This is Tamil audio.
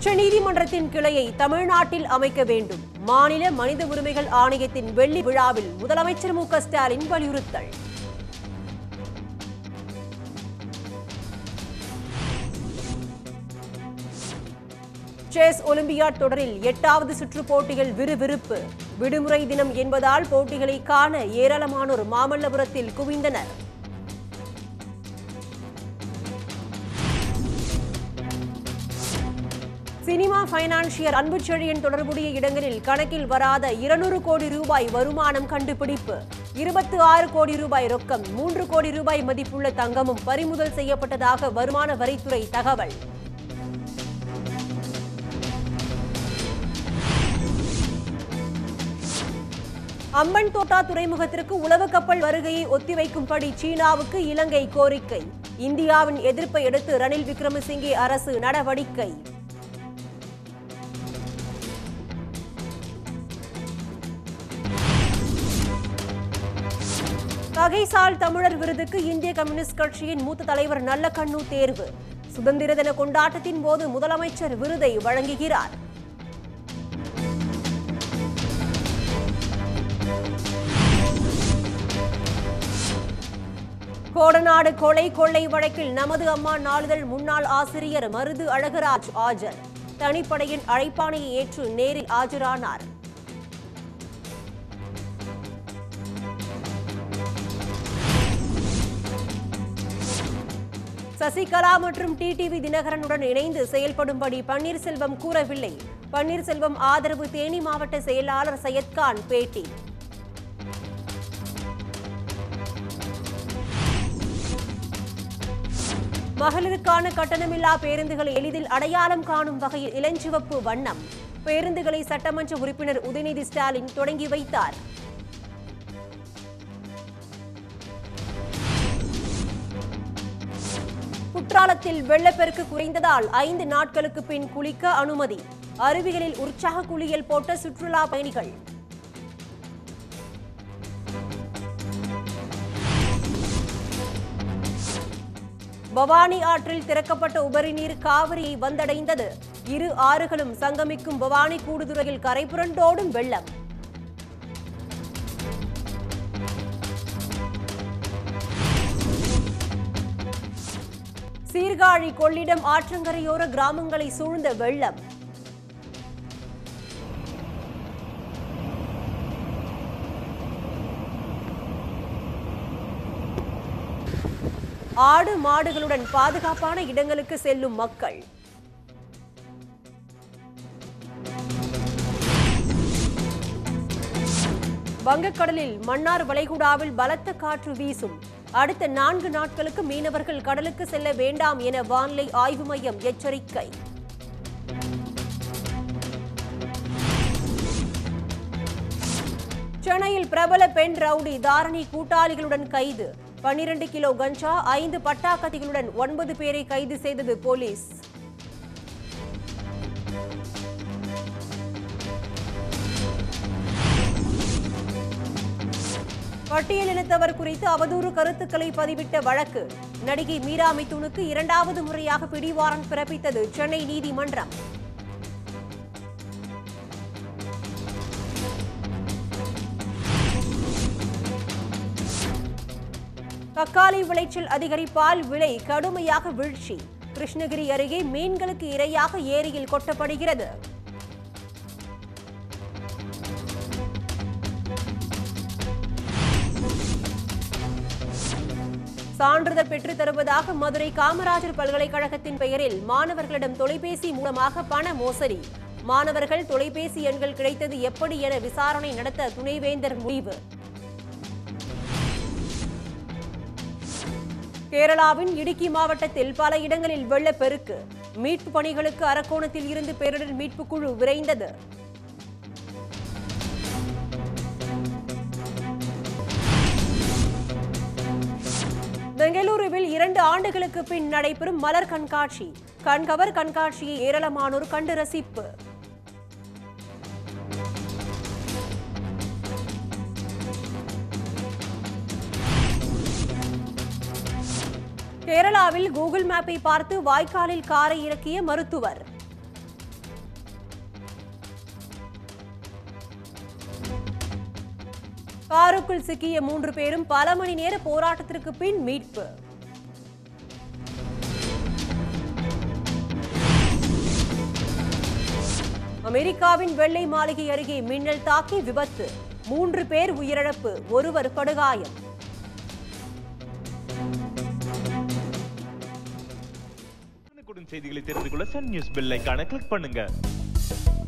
உச்சநீதிமன்றத்தின் கிளையை தமிழ்நாட்டில் அமைக்க வேண்டும் மாநில மனித உரிமைகள் ஆணையத்தின் வெள்ளி விழாவில் முதலமைச்சர் மு க ஸ்டாலின் வலியுறுத்தல் செஸ் ஒலிம்பியாட் தொடரில் எட்டாவது சுற்று போட்டிகள் விறுவிறுப்பு விடுமுறை தினம் என்பதால் போட்டிகளை காண ஏராளமானோர் மாமல்லபுரத்தில் குவிந்தனர் சினிமா பைனான்சியர் அன்புச்செழியன் தொடர்புடைய இடங்களில் கணக்கில் வராத இருநூறு கோடி ரூபாய் வருமானம் கண்டுபிடிப்பு இருபத்து ஆறு கோடி ரூபாய் ரொக்கம் மூன்று கோடி ரூபாய் மதிப்புள்ள தங்கமும் பறிமுதல் செய்யப்பட்டதாக வருமான வரித்துறை தகவல் அம்பன் தோட்டா துறைமுகத்திற்கு உளவு கப்பல் வருகையை ஒத்திவைக்கும்படி சீனாவுக்கு இலங்கை கோரிக்கை இந்தியாவின் எதிர்ப்பை அடுத்து ரணில் விக்ரமசிங்கே அரசு நடவடிக்கை வகைசால் தமிழர் விருதுக்கு இந்திய கம்யூனிஸ்ட் கட்சியின் மூத்த தலைவர் நல்லக்கண்ணு தேர்வு சுதந்திர தின கொண்டாட்டத்தின் போது முதலமைச்சர் விருதை வழங்குகிறார் கோடநாடு கொலை கொள்ளை வழக்கில் நமது அம்மா நாளிதழ் முன்னாள் ஆசிரியர் மருது அழகராஜ் ஆஜர் தனிப்படையின் அழைப்பாணையை ஏற்று நேரில் ஆஜரானார் சசிகலா மற்றும் டிடிவி தினகரனுடன் இணைந்து செயல்படும்படி பன்னீர்செல்வம் கூறவில்லை பன்னீர்செல்வம் ஆதரவு தேனி மாவட்ட செயலாளர் சையத்கான் பேட்டி மகளிருக்கான கட்டணமில்லா பேருந்துகளை எளிதில் அடையாளம் காணும் வகையில் இளஞ்சிவப்பு வண்ணம் பேருந்துகளை சட்டமன்ற உறுப்பினர் உதயநிதி ஸ்டாலின் தொடங்கி வைத்தார் குற்றாலத்தில் வெள்ளப்பெருக்கு குறைந்ததால் ஐந்து நாட்களுக்கு பின் குளிக்க அனுமதி அருவிகளில் உற்சாக குளியல் போட்ட சுற்றுலா பயணிகள் பவானி ஆற்றில் திறக்கப்பட்ட உபரி நீர் காவிரியை வந்தடைந்தது இரு ஆறுகளும் சங்கமிக்கும் பவானி கூடுதுறையில் கரை புரண்டோடும் வெள்ளம் சீர்காழி கொள்ளிடம் ஆற்றங்கரையோர கிராமங்களை சூழ்ந்த வெள்ளம் ஆடு மாடுகளுடன் பாதுகாப்பான இடங்களுக்கு செல்லும் மக்கள் வங்கக்கடலில் மன்னார் வளைகுடாவில் பலத்த காற்று வீசும் அடுத்த நான்கு நாட்களுக்கு மீனவர்கள் கடலுக்கு செல்ல வேண்டாம் என வானிலை ஆய்வு மையம் எச்சரிக்கை சென்னையில் பிரபல பெண் ரவுடி தாரணி கூட்டாளிகளுடன் கைது பன்னிரண்டு கிலோ கஞ்சா ஐந்து பட்டாக்கத்திகளுடன் ஒன்பது பேரை கைது செய்தது போலீஸ் பட்டியலினத்தவர் குறித்து அவதூறு கருத்துக்களை பதிவிட்ட வழக்கு நடிகை மீரா மிதுனுக்கு இரண்டாவது முறையாக பிடிவாரண்ட் பிறப்பித்தது சென்னை நீதிமன்றம் தக்காளி விளைச்சல் அதிகரிப்பால் விலை கடுமையாக வீழ்ச்சி கிருஷ்ணகிரி அருகே மீன்களுக்கு இரையாக ஏரியில் கொட்டப்படுகிறது சான்றிதழ் பெற்றுத் தருவதாக மதுரை காமராஜர் பல்கலைக்கழகத்தின் பெயரில் மாணவர்களிடம் தொலைபேசி மூலமாக பண மோசடி மாணவர்கள் தொலைபேசி எண்கள் கிடைத்தது எப்படி என விசாரணை நடத்த துணைவேந்தர் முடிவு கேரளாவின் இடுக்கி மாவட்டத்தில் பல இடங்களில் வெள்ளப்பெருக்கு மீட்பு பணிகளுக்கு அரக்கோணத்தில் இருந்து பேரிடர் மீட்புக் குழு விரைந்தது பெங்களூருவில் இரண்டு ஆண்டுகளுக்கு பின் நடைபெறும் மலர் கண்காட்சி கண்கவர் கண்காட்சியை ஏராளமானோர் கண்டு ரசிப்பு கேரளாவில் கூகுள் மேப்பை பார்த்து வாய்க்காலில் காரை இறக்கிய மருத்துவர் காருக்குள் சிக்கிய மூன்று பேரும் பல மணி நேர போராட்டத்திற்கு பின் மீட்பு அமெரிக்காவின் வெள்ளை மாளிகை அருகே மின்னல் தாக்கி விபத்து மூன்று பேர் உயிரிழப்பு ஒருவர் படுகாயம் உடனுக்குடன் செய்திகளை தெரிந்து கொள்ள சன் நியூஸ் பெல் ஐகானை கிளிக் பண்ணுங்க